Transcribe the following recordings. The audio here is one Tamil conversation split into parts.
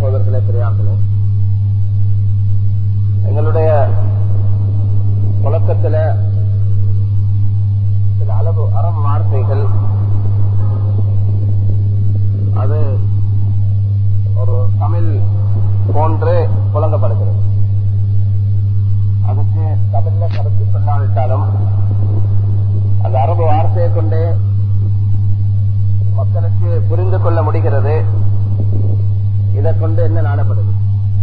சகோதரர்களே பெரியார்களே எங்களுடைய புழக்கத்துல சில அளவு அரபு வார்த்தைகள் அது ஒரு தமிழ் போன்று புழங்கப்படுகிறது அதுக்கு தமிழ்ல கருத்து சொல்லாவிட்டாலும் அந்த அரபு வார்த்தையை கொண்டே மக்களுக்கு புரிந்து கொள்ள முடிகிறது இதை கொண்டு என்ன நாடப்படுது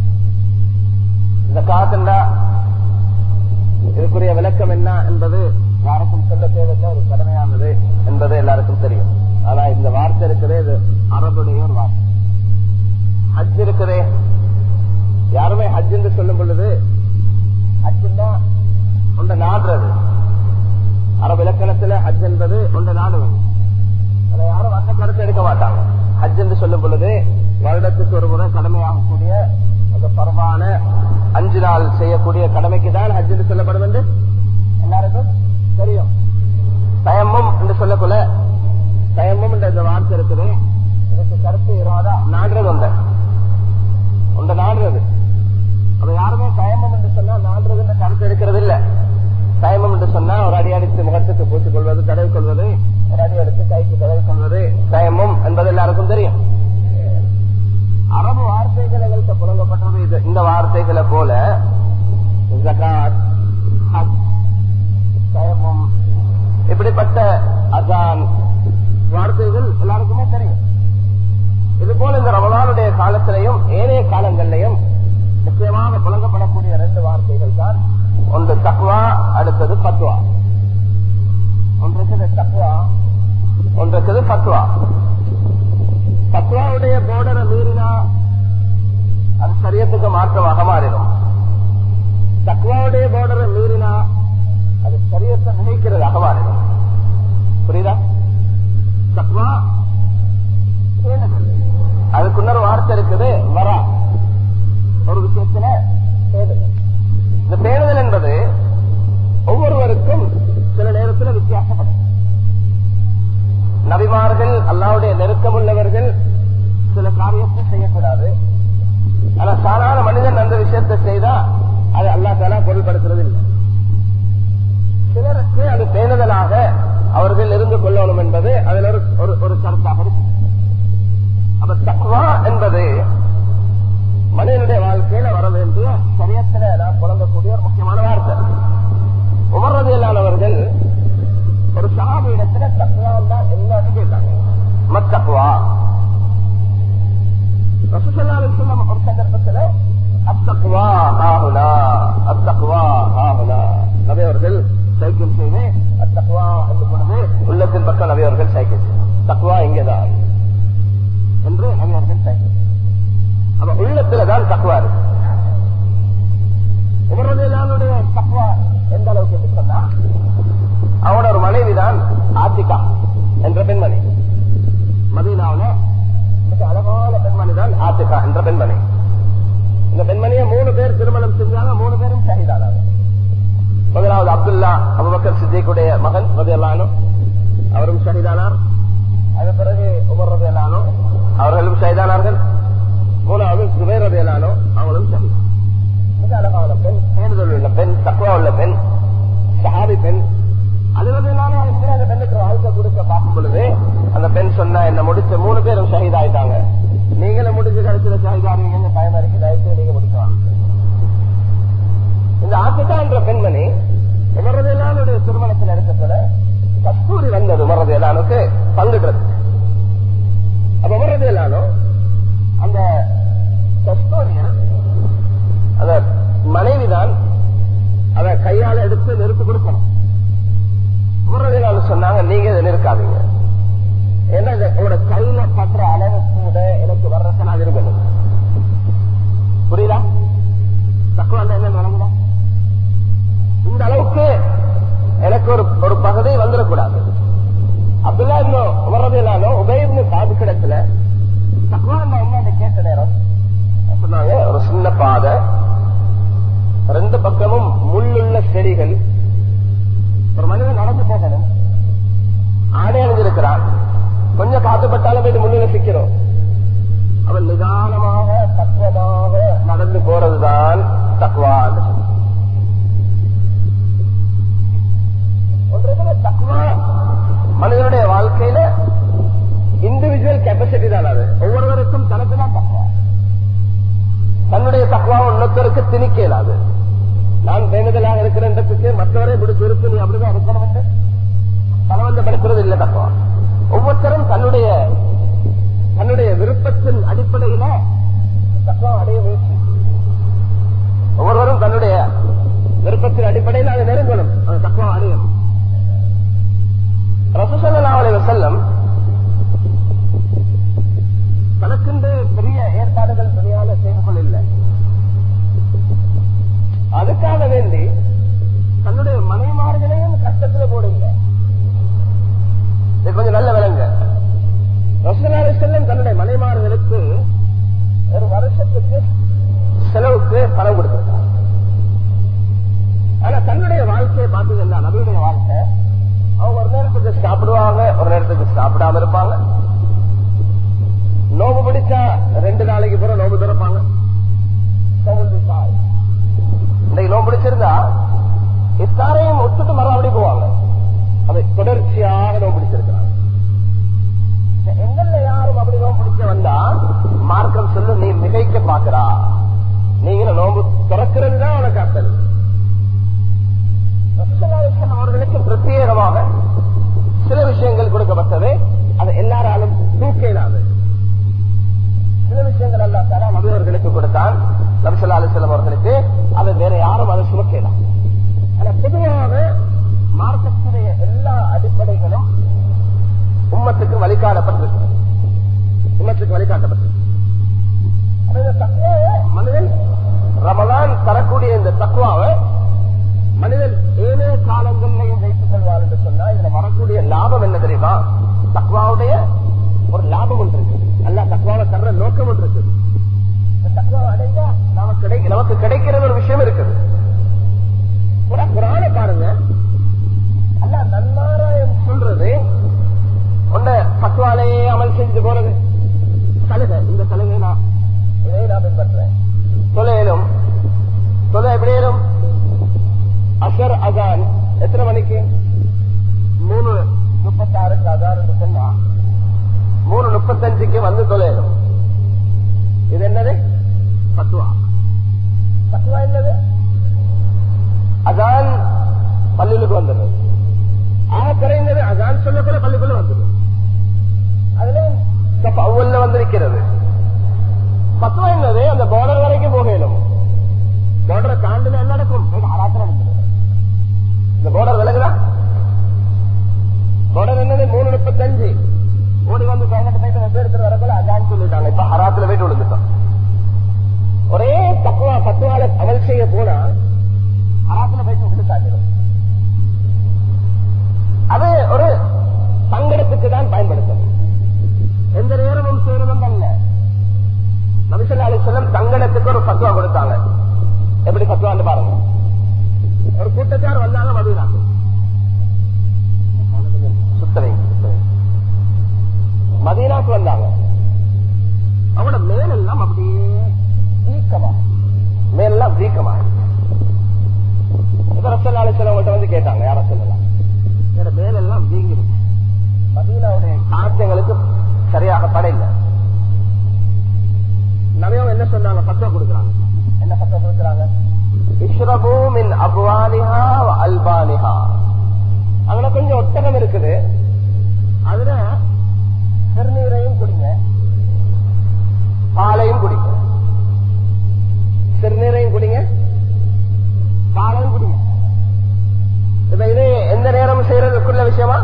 இந்த காத்தண்டா இதுக்குரிய விளக்கம் என்ன என்பது யாருக்கும் சொல்ல தேவையில்லை ஒரு கடமையானது என்பது எல்லாருக்கும் தெரியும் ஆனா இந்த வார்த்தை இருக்குதே இது அரபுடைய ஒரு வார்த்தை ஹஜ் இருக்குதே யாருமே ஹஜ் என்று சொல்லும் பொழுது ஹஜ்ஜுன்னா ஒன்றை நாடுறது அரபு இலக்கணத்துல ஹஜ் என்பது ஒன்றை நாடுவது அதை யாரும் அந்த கருத்து எடுக்க மாட்டாங்க ஹஜ் என்று சொல்லும் பொழுது வருடத்துக்கு ஒரு முறை கடமையாகக்கூடிய அந்த பரவான அஞ்சு நாள் செய்யக்கூடிய கடமைக்கு தான் ஹஜ் என்று சொல்லப்படும் என்று எல்லாருக்கும் தெரியும் தயமும் என்று சொல்லக்குள்ள தயமும் என்ற இந்த வார்த்தை இருக்குது இதுக்கு கருத்து இருவாதா நாடுறது ஒன்றை ஒன்றை நாடுறது அதை யாருமே தயமம் என்று சொன்னா நாடுறது என்ற கருத்து இருக்கிறது இல்ல தயமம் என்று சொன்னா ஒரு அடி அடித்து முகத்துக்கு பூச்சிக் கொள்வது தடவி கொள்வது ஒரு அடி எடுத்து கைக்கு தடவி கொள்வது தயமும் என்பது எல்லாருக்கும் தெரியும் அரபு வார்த்தைகள் எங்களுக்கு புழங்கப்பட்டது இது இந்த வார்த்தைகளை போல ஜகாத் ஹஜ் தயமும் இப்படிப்பட்ட அசான் வார்த்தைகள் எல்லாருக்குமே தெரியும் இது போல இந்த ரமலானுடைய காலத்திலையும் ஏனைய காலங்களிலையும் முக்கியமாக புழங்கப்படக்கூடிய ரெண்டு வார்த்தைகள் தான் ஒன்று தக்வா அடுத்தது பத்வா ஒன்றுக்கு தக்வா ஒன்றுக்கு பத்வா பத்வாவுடைய போர்டரை மீறினா அது சரியத்துக்கு மாற்றமாக மாறிடும் தக்வாவுடைய போர்டரை மீறினா அது சரியத்தை நினைக்கிறதாக மாறிடும் புரியுதா தக்வா அதுக்கு இன்னொரு வார்த்தை இருக்குது வரா ஒரு விஷயத்துல பேணுதல் இந்த பேணுதல் என்பது ஒவ்வொருவருக்கும் சில நேரத்தில் வித்தியாசப்படும் நபிமார்கள் அல்லாவுடைய நெருக்கம் உள்ளவர்கள் சில காரியத்தை செய்யக்கூடாது ஆனா சாதாரண மனிதன் அந்த விஷயத்தை செய்தா அது அல்லா தாலா பொருள்படுத்துறது இல்லை சிலருக்கு அது பேணுதலாக அவர்கள் இருந்து கொள்ளணும் என்பது அதில் ஒரு ஒரு கருத்தாக இருக்கு அப்ப தக்வா என்பது மனிதனுடைய வாழ்க்கையில வர வேண்டிய சரியத்துல நான் புழங்கக்கூடிய ஒரு முக்கியமான வார்த்தை உமர்றதியலானவர்கள் ஒரு சாபி இடத்துல தக்குவா தான் எல்லாத்தையும் கேட்டாங்க மத்தக்குவா ரசூசல்லாலும் சொல்ல ஒரு சந்தர்ப்பத்துல அத்தக்குவா ஆகுலா அத்தக்குவா ஆகுலா நபி அவர்கள் சைக்கிள் செய்து அத்தக்குவா என்று பொழுது உள்ளத்தின் பக்கம் நபி அவர்கள் சைக்கிள் தக்குவா இங்கேதான் என்று நபி அவர்கள் சைக்கிள் அப்ப உள்ளத்துலதான் தக்குவா இருக்கு உமரதையிலானுடைய தக்குவா எந்த அளவுக்கு என்று சொன்னா அவனோட ஒரு மனைவிதான் ஆத்திகா என்ற பெண்மணி மதீனாவில மிக அழகான பெண்மணி தான் ஆத்திகா என்ற பெண்மணி இந்த பெண்மணியை மூணு பேர் திருமணம் செஞ்சாங்க மூணு பேரும் ஷஹீதானாங்க முதலாவது அப்துல்லா அபுபக்கர் சித்திக்குடைய மகன் ரதையல்லானோ அவரும் ஷஹீதானார் அதன் பிறகு உமர் ரதையல்லானோ அவர்களும் ஷஹீதானார்கள் மூணாவது சுபேர் ரதையல்லானோ அவங்களும் ஷஹீதான் மிக அழகான பெண் பேணுதல் உள்ள பெண் தக்குவா உள்ள பெண் சஹாபி பெண் அலுவலான அந்த பெண்ணுக்கு வாழ்க்கை கொடுக்க பார்க்கும் பொழுது அந்த பெண் சொன்ன என்ன முடிச்ச மூணு பேரும் ஷஹீத் ஆயிட்டாங்க நீங்களும் முடிஞ்ச கடைசியில ஷஹீத் ஆறீங்க பயமா இருக்கு தயவுசெய்து நீங்க முடிக்கலாம் இந்த ஆசிகா என்ற பெண்மணி உமரதையிலானுடைய திருமணத்தில் இருக்கக்கூட கஸ்தூரி வந்தது உமரதையிலானுக்கு பங்குடுறது அப்ப உமரதையிலானோ அந்த கஸ்தூரிய அந்த மனைவிதான் அதை கையால எடுத்து நிறுத்தி கொடுக்கணும் உமரதையிலானு சொன்னாங்க நீங்க இதை நிற்காதீங்க ஏன்னா உங்களோட கையில பற்ற அளவு கூட எனக்கு வர்றத நான் விரும்பணும் புரியுதா தக்குவா என்ன நடந்தா இந்த அளவுக்கு எனக்கு ஒரு ஒரு பகுதி வந்துடக்கூடாது அப்துல்லா இன்னும் வர்றதில்லாலும் உபயோக சாது கிடத்துல தக்குவா என்ன கேட்ட நேரம் சொன்னாங்க ஒரு சின்ன பாதை ரெண்டு பக்கமும் முள்ளுள்ள செடிகள் ஒரு மனிதன் நடந்து போகணும் ஆடை அணிஞ்சிருக்கிறான் கொஞ்சம் காத்துப்பட்டாலும் போயிட்டு முன்னில சிக்கிறோம் அவன் நிதானமாக பத்த திணிக்க இயலாது நான் பேணுதலாக இருக்கிறன்றதுக்கு மற்றவரை விடுப்பு இருக்கு நீ அப்படிதான் இருக்கணும் பலவந்தப்படுத்துறது இல்லை தப்பா ஒவ்வொருத்தரும் தன்னுடைய தன்னுடைய விருப்பத்தின் அடிப்படையில தப்பா அடைய முயற்சி ஒவ்வொருவரும் தன்னுடைய விருப்பத்தின் அடிப்படையில் அதை நெருங்கணும் அது தப்பா அடையணும் ரசூசல்லா அலைஹி வஸல்லம் தனக்கென்று பெரிய ஏற்பாடுகள் துணியால செய்து கொள்ள அதுக்காக வேண்டி தன்னுடைய மனைமார்களையும் கஷ்டத்துல போடுங்க இது கொஞ்சம் நல்ல விலங்க ரசூலுல்லாஹி செல்லம் தன்னுடைய மனைமார்களுக்கு ஒரு வருஷத்துக்கு செலவுக்கு பணம் கொடுத்திருக்காங்க ஆனா தன்னுடைய வாழ்க்கையை பார்த்தீங்கன்னா நபியுடைய வாழ்க்கை அவங்க ஒரு நேரத்துக்கு சாப்பிடுவாங்க ஒரு நேரத்துக்கு சாப்பிடாம இருப்பாங்க நோம்பு பிடிச்சா ரெண்டு நாளைக்கு பிறகு நோம்பு திறப்பாங்க இன்னைக்கு நோம்பு பிடிச்சிருந்தா இத்தாரையும் ஒத்துட்டு மறுபடி போவாங்க அதை தொடர்ச்சியாக நோம்பு பிடிச்சிருக்கிறாங்க எங்கள்ல யாரும் அப்படி நோம்பு பிடிக்க வந்தா மார்க்கம் சொல்லு நீ மிகைக்க பாக்குறா நீங்க நோம்பு திறக்கிறது தான் உனக்கு அர்த்தம் அவர்களுக்கு பிரத்யேகமாக சில விஷயங்கள் கொடுக்கப்பட்டது அது எல்லாராலும் தூக்கினாது சில விஷயங்கள் அல்லா தாரா நபியவர்களுக்கு கொடுத்தான் நபிசல்லா அலிசல்லம் அவர்களுக்கு அதை வேற யாரும் அதை சுமக்கலாம் ஆனா பொதுவாக மார்க்கத்துடைய எல்லா அடிப்படைகளும் உம்மத்துக்கு வழிகாட்டப்பட்டிருக்கு உம்மத்துக்கு வழிகாட்டப்பட்டிருக்கு மனிதன் ரமலான் தரக்கூடிய இந்த தக்குவாவை மனிதன் ஏழே காலங்களிலையும் வைத்துக் கொள்வார் என்று சொன்னா இதுல வரக்கூடிய லாபம் என்ன தெரியுமா தக்வாவுடைய ஒரு லாபம் ஒன்று இருக்கு அல்ல தக்வாவை தர்ற நோக்கம் ஒன்று இருக்குது இந்த தக்வாவை அடைந்தா நமக்கு கிடைக்க நமக்கு கிடைக்கிற ஒரு விஷயம் இருக்குது குரான பாருங்க அல்ல நன்மாராயம் சொல்றது உன்ன பத்வாலையே அமல் செஞ்சு போறது சலுகை இந்த சலுகை நான் இதை நான் பின்பற்றேன் தொலையிலும் தொலை எப்படியும் அசர் அதான் எத்தனை மணிக்கு மூணு முப்பத்தாறுக்கு அதான் சொன்னா மூணு முப்பத்தஞ்சுக்கு வந்து தொலைடும் இது என்னது பத்துவா பத்துவா என்னது அதான் பள்ளிகளுக்கு வந்துடுது ஆக குறைந்தது அதான் சொல்லக்கூட பள்ளிக்குள்ள வந்துடும் அதுல அவ்வளவு வந்திருக்கிறது பத்துவா என்னது அந்த பார்டர் வரைக்கும் போகணும் பார்டரை தாண்டின என்ன நடக்கும் ஆராத்திரம் நடந்தது இந்த பார்டர் விலகுதா பார்டர் என்னது மூணு முப்பத்தஞ்சு ஓடி வந்து பதினெட்டு போயிட்டு வெவ்வேறு எடுத்துட்டு வரக்குள்ள அதான் சொல்லிட்டாங்க இப்ப ஹராத்துல போயிட்டு விழுந்துட்டோம் ஒரே தக்குவா பத்துவால அமல் செய்ய போனா ஹராத்துல போயிட்டு விழுந்தாச்சிடும் அது ஒரு சங்கடத்துக்கு தான் பயன்படுத்தணும் எந்த நேரமும் செய்யறதும் அல்ல நபிசல்லா அலிஸ்லம் தங்கடத்துக்கு ஒரு பத்துவா கொடுத்தாங்க எப்படி பத்துவான்னு பாருங்க ஒரு கூட்டத்தார் வந்தாங்க மதுராக்கு சுத்தவை மதீனாக்கு வந்தாங்க அவனோட மேலெல்லாம் அப்படியே வீக்கமா மேலெல்லாம் வீக்கமா ரசல்லாலே சிலவங்கள்ட்ட வந்து கேட்டாங்க யார சொல்லலாம் என்னோட மேலெல்லாம் வீங்கிருச்சு மதீனாவுடைய காரியங்களுக்கு சரியாக படையில நவையும் என்ன சொன்னாங்க பத்துவா கொடுக்குறாங்க என்ன பத்துவா கொடுக்குறாங்க இஷ்ரபு மின் அப்வானிஹா அல்பானிஹா அங்க கொஞ்சம் ஒட்டகம் இருக்குது அதுல சிறுநீரையும் குடிங்க பாலையும் குடிங்க சிறுநீரையும் குடிங்க பாலையும் குடிங்க இப்ப இது எந்த நேரம் செய்யறதுக்குள்ள விஷயமா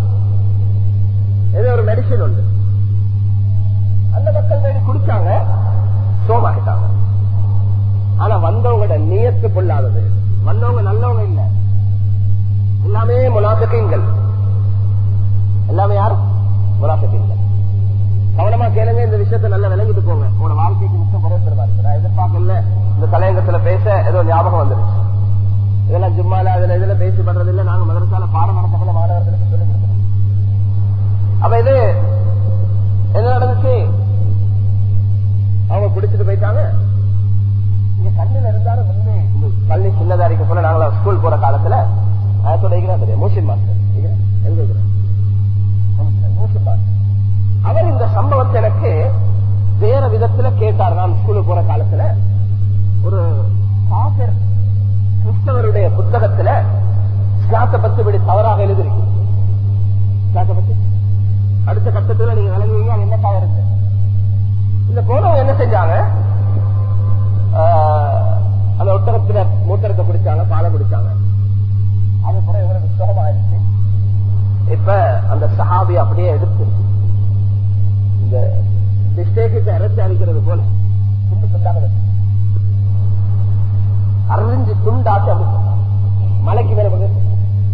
இது ஒரு மெடிசின் உண்டு அந்த மக்கள் வேண்டி குடிச்சாங்க சோமாக்கிட்டாங்க ஆனா வந்தவங்களோட நீயத்து பொல்லாதது வந்தவங்க நல்லவங்க இல்ல எல்லாமே முலாசக்கீங்கள் எல்லாமே யாரும் முலாசக்கீங்கள் கவனமா கேளுங்க இந்த விஷயத்த நல்லா விளங்கிட்டு போங்க உங்களோட வாழ்க்கைக்கு மிச்சம் குறை தருவாரு நான் எதிர்பார்க்கல இந்த தலையங்கத்துல பேச ஏதோ ஞாபகம் வந்துருச்சு இதெல்லாம் ஜும்மால அதுல இதுல பேசி பண்றது இல்ல நாங்க மதரசால பாடம் நடத்தப்பட மாணவர்களுக்கு சொல்லிக் கொடுக்கணும் அப்ப இது என்ன நடந்துச்சு அவங்க குடிச்சிட்டு போயிட்டாங்க இங்க கண்ணில் இருந்தாலும் முன்னே பள்ளி சின்னதா இருக்க போல நாங்கள ஸ்கூல் போற காலத்துல அதோட தெரியும் மூசின் மாஸ்டர் எங்க இருக்கிறேன் மூசின் மாஸ்டர் அவர் இந்த சம்பவத்தை எனக்கு வேற விதத்துல கேட்டார் நான் ஸ்கூலுக்கு போற காலத்துல ஒரு அடுத்த கட்டத்துல நீங்க விளங்குவீங்க அது என்ன இருக்கு இந்த போனவங்க என்ன செஞ்சாங்க ஆஹ், அந்த ஒட்டகத்துல மூத்தரத்தை குடிச்சாங்க பாலை குடிச்சாங்க அது பிறகு இவங்களுக்கு சுகமாயிருச்சு இப்ப அந்த சஹாபி அப்படியே எடுத்து இந்த மிஸ்டேக்கு இறச்சி அடிக்கிறது போல துண்டு துண்டாக வச்சு அறிஞ்சு துண்டாச்சு அப்படி சொன்னாங்க. மலைக்கு மேல கொண்டு போய்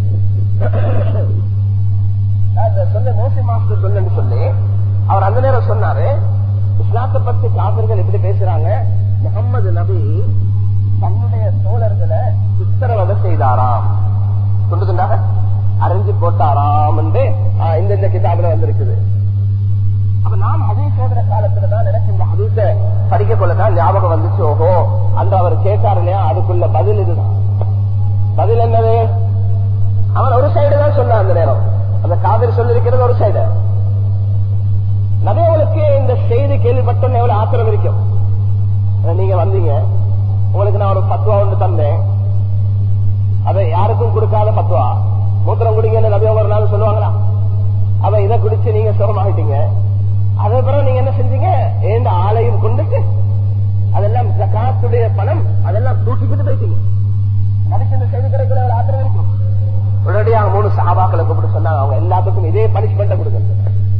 நான் இந்த சொன்ன மோசி மாஸ்டர் சொன்னு சொல்லி அவர் அந்த நேரம் சொன்னாரு இஸ்லாத்தை பத்தி காப்பர்கள் எப்படி பேசுறாங்க முகமது நபி தன்னுடைய தோழர்களை சித்திரவதை செய்தாராம் துண்டு துண்டாக அறிஞ்சு போட்டாராம் என்று ஆஹ், இந்த இந்த கிதாபுல வந்திருக்குது அப்ப நான் ஹதீஸ் சோதர காலத்துல தான் எனக்கு இந்த ஹதீஸ படிக்க கொள்ளதான் ஞாபகம் வந்துச்சு ஓஹோ அந்த அவர் கேட்டார் இல்லையா அதுக்குள்ள பதில் இதுதான் பதில் என்னது அவன் ஒரு சைடு தான் சொன்னான் அந்த நேரம் அந்த காவிரி சொல்லிருக்கிறது ஒரு சைடு நபியவளுக்கு இந்த செய்தி கேள்விப்பட்டோன்னு எவ்வளவு ஆத்திரம் இருக்கும் ஆனா நீங்க வந்தீங்க உங்களுக்கு நான் ஒரு பத்துவா ஒன்று தந்தேன் அதை யாருக்கும் கொடுக்காத பத்துவா மூத்திரம் குடிங்கன்னு நபி ஒரு நாள் சொல்லுவாங்களா அவ இதை குடிச்சு நீங்க சுகமாகிட்டீங்க அதே பிறகு நீங்க என்ன செஞ்சீங்க ஏந்த ஆலையும் கொண்டுட்டு அதெல்லாம் ஜகாத்துடைய பணம் அதெல்லாம் தூக்கிக்கிட்டு போயிட்டீங்க நடிச்சு இந்த செய்தி கிடைக்கிற ஒரு ஆத்திரம் இருக்கும் உடனடியாக மூணு சகாபாக்களை கூப்பிட்டு சொன்னாங்க அவங்க எல்லாத்துக்கும் இதே பனிஷ்மெண்ட் கொடுக்கணும்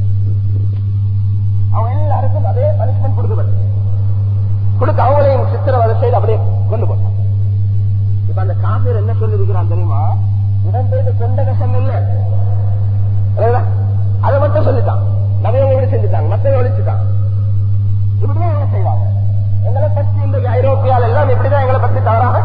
அவங்க எல்லாருக்கும் அதே பனிஷ்மெண்ட் கொடுக்கப்பட்டு கொடுக்க அவங்களையும் சித்திரவதை செய்து அப்படியே கொண்டு போட்டாங்க இப்ப அந்த காபீர் என்ன சொல்லிருக்கிறான் தெரியுமா இடம் பேரு கொண்ட கசம் இல்ல இல்லைங்களா? அதை மட்டும் சொல்லிட்டான் நவீன எப்படி செஞ்சுட்டாங்க மத்தவங்க ஒழிச்சுட்டான் இப்படிதான் இவங்க செய்வாங்க எங்களை பத்தி இந்த ஐரோப்பியால எல்லாம் இப்படிதான் எங்களை பத்தி தவறாக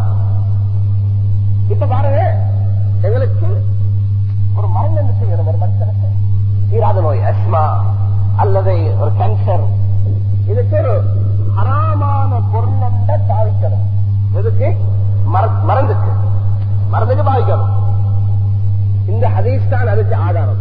இப்ப பாருங்க எங்களுக்கு ஒரு மருந்து என்ன செய்யணும் ஒரு மனுஷனுக்கு தீராத நோய் அஸ்மா அல்லது ஒரு கேன்சர் இதுக்கு ஒரு ஹராமான பொருள் தாவிக்கணும் எதுக்கு மர- மருந்துக்கு மருந்துக்கு பாவிக்கணும் இந்த ஹதீஸ் தான் அதுக்கு ஆதாரம்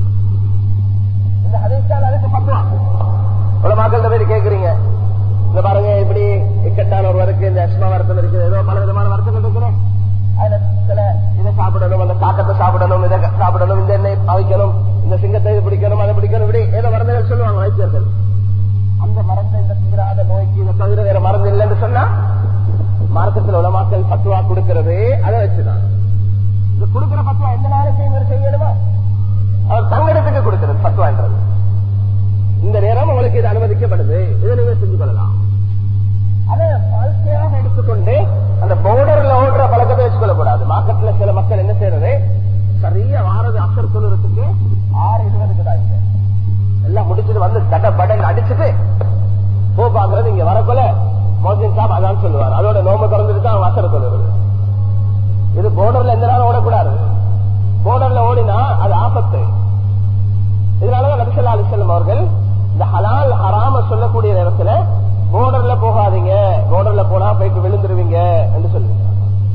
இந்த ஹதீஸ் தான் அதுக்கு பத்துவா இவ்வளவு மக்கள்கிட்ட போய் கேக்குறீங்க இந்த பாருங்க இப்படி இக்கட்டான ஒரு வருக்கு இந்த அஸ்மா வருத்தம் இருக்குது ஏதோ பல விதமான வருத்தங்கள் இருக்குது அதுல சில இதை சாப்பிடணும் அந்த காக்கத்தை சாப்பிடணும் இதை சாப்பிடணும் இந்த எண்ணெய் பாவிக்கணும் இந்த சிங்கத்தை இது பிடிக்கணும் அதை பிடிக்கணும் இப்படி ஏதோ மருந்துகள் சொல்லுவாங்க வைத்தியர்கள் அந்த மருந்து இந்த தீராத நோய்க்கு இதை தவிர வேற மருந்து இல்லைன்னு சொன்னா மார்க்கத்தில் உலமாக்கள் பத்துவா கொடுக்கிறது அதை வச்சுதான் இந்த கொடுக்கிற பத்துவா எந்த நேரத்தையும் இவர் செய்யணுமா அவர் தங்கடத்துக்கு கொடுக்கிறது பத்துவான்றது இந்த நேரம் உங்களுக்கு இது அனுமதிக்கப்படுது இதை நீங்க செஞ்சு கொள்ளலாம் அதை வாழ்க்கையாக எடுத்துக்கொண்டு அந்த பவுடர்ல ஓடுற பழக்கத்தை வச்சுக்கொள்ள கூடாது மார்க்கெட்ல சில மக்கள் என்ன செய்யறது சரியா வாரது அசர் சொல்லுறதுக்கு ஆறு இருபதுக்கு தான் இங்க எல்லாம் முடிச்சுட்டு வந்து தட படன் அடிச்சுட்டு போ பாக்குறது இங்க வரக்குள்ள மோஜின் சாப் அதான் சொல்லுவார் அதோட நோம்பு திறந்துட்டு தான் அசர சொல்லுறது இது போர்டர்ல எந்த நாளும் ஓடக்கூடாது போர்டர்ல ஓடினா அது ஆபத்து இதனாலதான் நபிசல்லா அலிசல்லம் அவர்கள் இந்த ஹலால் ஹராம சொல்லக்கூடிய நேரத்துல போர்டர்ல போகாதீங்க போர்டர்ல போனா போயிட்டு விழுந்துருவீங்க என்று சொல்லுவீங்க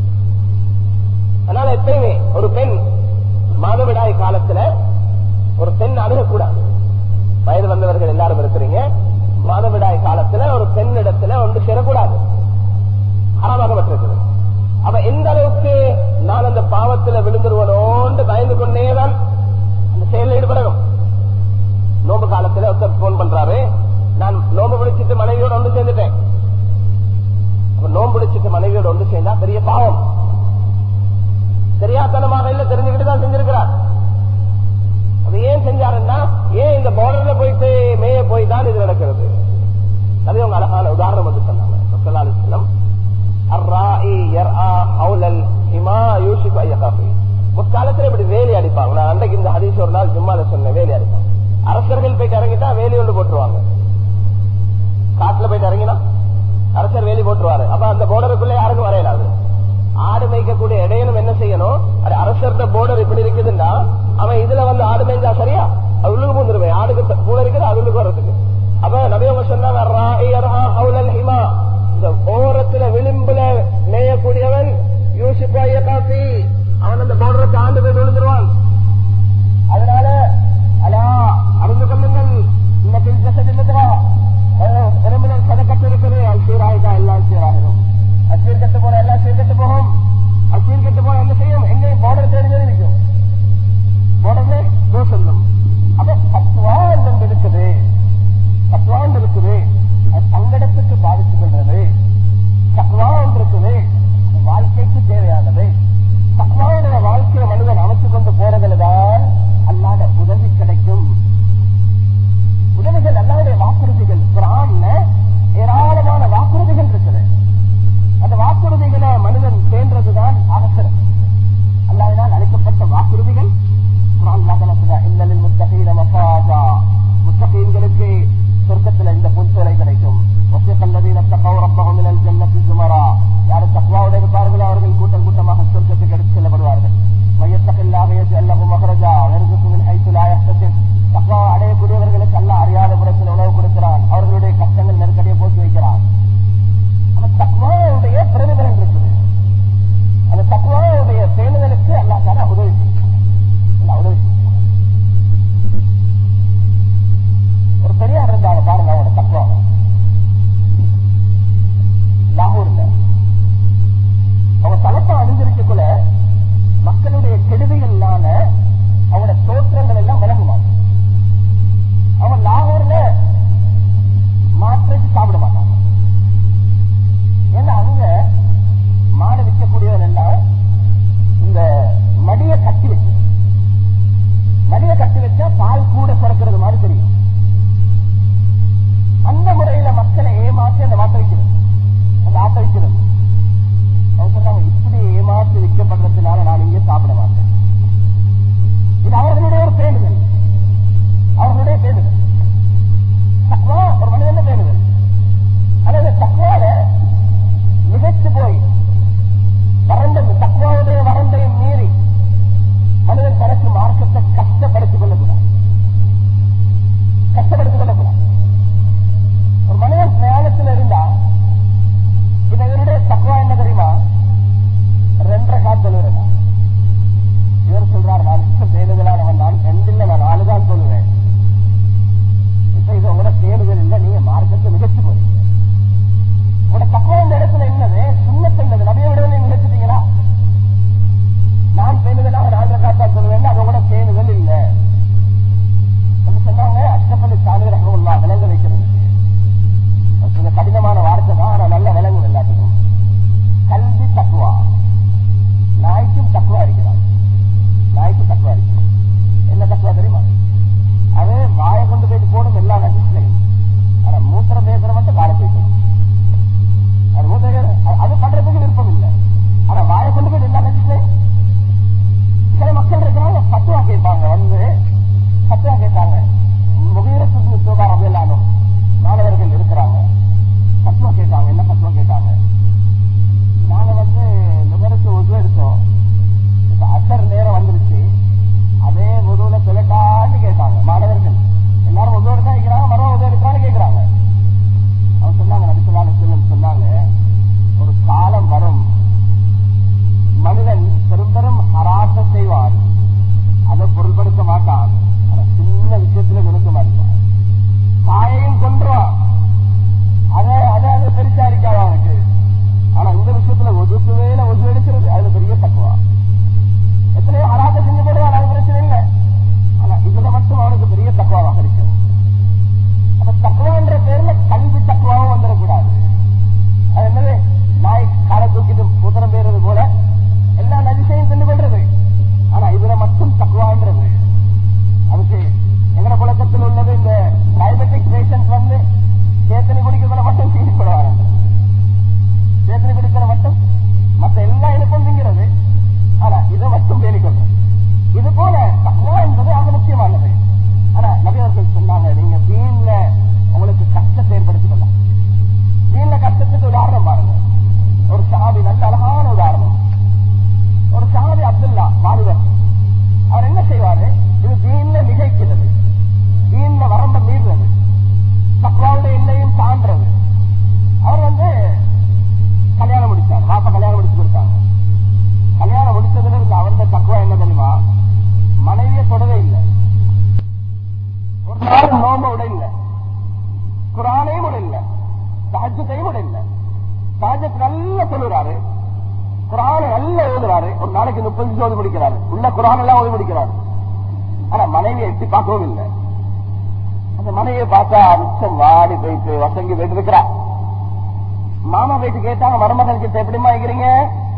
அதனால எப்பயுமே ஒரு பெண் மாதவிடாய் காலத்துல ஒரு பெண் அணுகக்கூடாது வயது வந்தவர்கள் எல்லாரும் இருக்கிறீங்க மாதவிடாய் காலத்துல ஒரு பெண் இடத்துல ஒன்று சேரக்கூடாது ஹராமாகப்பட்டிருக்குது அப்ப எந்த அளவுக்கு நான் அந்த பாவத்துல விழுந்துருவனோன்னு பயந்து கொண்டேதான் அந்த செயலில் ஈடுபடணும் நோம்பு காலத்துல ஒருத்தர் போன் பண்றாரு நான் நோம்பு பிடிச்சிட்டு மனைவியோட ஒன்று சேர்ந்துட்டேன் அப்ப நோம்பு பிடிச்சிட்டு மனைவியோட ஒன்று சேர்ந்தா பெரிய பாவம் தெரியாத்தனமாக இல்ல தெரிஞ்சுக்கிட்டு தான் செஞ்சிருக்கிறார் அது ஏன் செஞ்சாருன்னா ஏன் இந்த பார்டர்ல போயிட்டு மேய போய் தான் இது நடக்கிறது அது அவங்க அழகான உதாரணம் வந்து சொன்னாங்க ரசூலுல்லாஹி அலைஹி வஸல்லம், "அர்ராஇ யர்ஆ ஹவுலல் ஹிமா யூஷிகு அன் யகாஃபி." முற்காலத்துல இப்படி வேலி அடிப்பாங்க நான் அன்றைக்கு இந்த ஹதீஸ் ஒரு நாள் ஜும்மால சொன்னேன் வேலி அடிப்பாங்க அரசர்கள் போயிட்டு இறங்கிட்டா வேலி ஒன்று போட்டுருவாங்க காட்டுல போயிட்டு இறங்கினா அரசர் வேலி போட்டுருவாரு அப்ப அந்த போர்டருக்குள்ள யாருக்கும் வரையலாது ஆடு மேய்க்கக்கூடிய இடையனும் என்ன செய்யணும் அது அரசர்ட போர்டர் இப்படி இருக்குதுன்னா அவன் இதுல வந்து ஆடு மேய்ஞ்சா சரியா அது உள்ளுக்கு பூந்துருவேன் ஆடுக்கு த- கூட இருக்குது அது உள்ளுக்கு வர்றதுக்கு அப்ப நபியவங்க சொன்னாங்க "ராஇ யர்ஆ ஹவுலல் ஹிமா." இந்த ஓரத்துல விளிம்புல மேயக்கூடியவன் யூசிப்பா காப்பி அவன் அந்த போர்டரை தாண்டு போய் விழுந்துருவான் அதனால அலா அறிந்து கொள்ளுங்கள் இன்னைக்கு ஜசதில்லா எறும்பினர் சதக்கட்டு இருக்குது அது சீராயிட்டா எல்லாம் சீராகிடும் அது சீர்கட்டு போன எல்லாம் சீர்கட்டு போகும் அது சீர்கட்டு போன என்ன செய்யும் எங்கேயும் பார்டர் தெரிஞ்சது இருக்கும் பார்டர்ல தோசம் ஒரு நாளைக்கு முப்பது ஓதி முடிக்கிறாரு உள்ள குரான் எல்லாம் ஓதி முடிக்கிறாரு ஆனா மனைவியை எட்டி பார்க்கவும் இல்லை அந்த மனைவியை பார்த்தா மிச்சம் வாடி போயிட்டு வசங்கி போயிட்டு இருக்கிறா மாமா போயிட்டு கேட்டாங்க மருமகன் கிட்ட எப்படிமா இருக்கிறீங்க